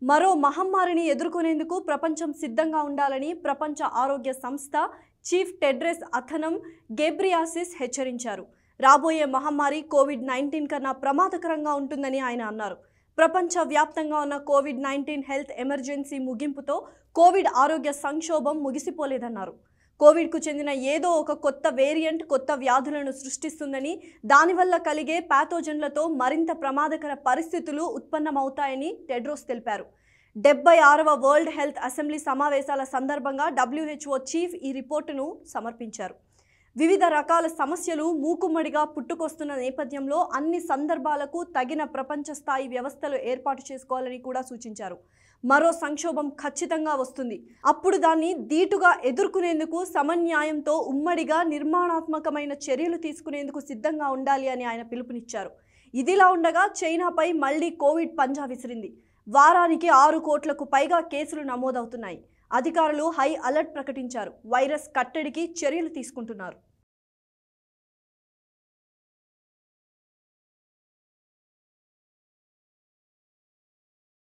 మరో మహమ్మారిని ఎదుర్కొనేందుకు ప్రపంచం సిద్ధంగా ఉండాలని ప్రపంచ ఆరోగ్య సంస్థ చీఫ్ టెడ్రెస్ అథనం గేబ్రియాసిస్ హెచ్చరించారు రాబోయే మహమ్మారి కోవిడ్ నైన్టీన్ కన్నా ప్రమాదకరంగా ఉంటుందని ఆయన అన్నారు ప్రపంచ వ్యాప్తంగా ఉన్న కోవిడ్ నైన్టీన్ హెల్త్ ఎమర్జెన్సీ ముగింపుతో కోవిడ్ ఆరోగ్య సంక్షోభం ముగిసిపోలేదన్నారు కోవిడ్కు చెందిన ఏదో ఒక కొత్త వేరియంట్ కొత్త వ్యాధులను సృష్టిస్తుందని దానివల్ల కలిగే ప్యాథోజన్లతో మరింత ప్రమాదకర పరిస్థితులు ఉత్పన్నమవుతాయని టెడ్రోస్ తెలిపారు డెబ్బై ఆరవ వరల్డ్ హెల్త్ అసెంబ్లీ సమావేశాల సందర్భంగా డబ్ల్యూహెచ్ఓ చీఫ్ ఈ రిపోర్టును సమర్పించారు వివిధ రకాల సమస్యలు మూకుమ్మడిగా పుట్టుకొస్తున్న నేపథ్యంలో అన్ని సందర్భాలకు తగిన ప్రపంచ స్థాయి వ్యవస్థలు ఏర్పాటు చేసుకోవాలని కూడా సూచించారు మరో సంక్షోభం ఖచ్చితంగా వస్తుంది అప్పుడు దాన్ని ధీటుగా ఎదుర్కొనేందుకు సమన్యాయంతో ఉమ్మడిగా నిర్మాణాత్మకమైన చర్యలు తీసుకునేందుకు సిద్ధంగా ఉండాలి అని ఆయన పిలుపునిచ్చారు ఇదిలా ఉండగా చైనాపై మళ్లీ కోవిడ్ పంజా విసిరింది వారానికి ఆరు కోట్లకు పైగా కేసులు నమోదవుతున్నాయి అధికారులు హై అలర్ట్ ప్రకటించారు వైరస్ కట్టడికి చర్యలు తీసుకుంటున్నారు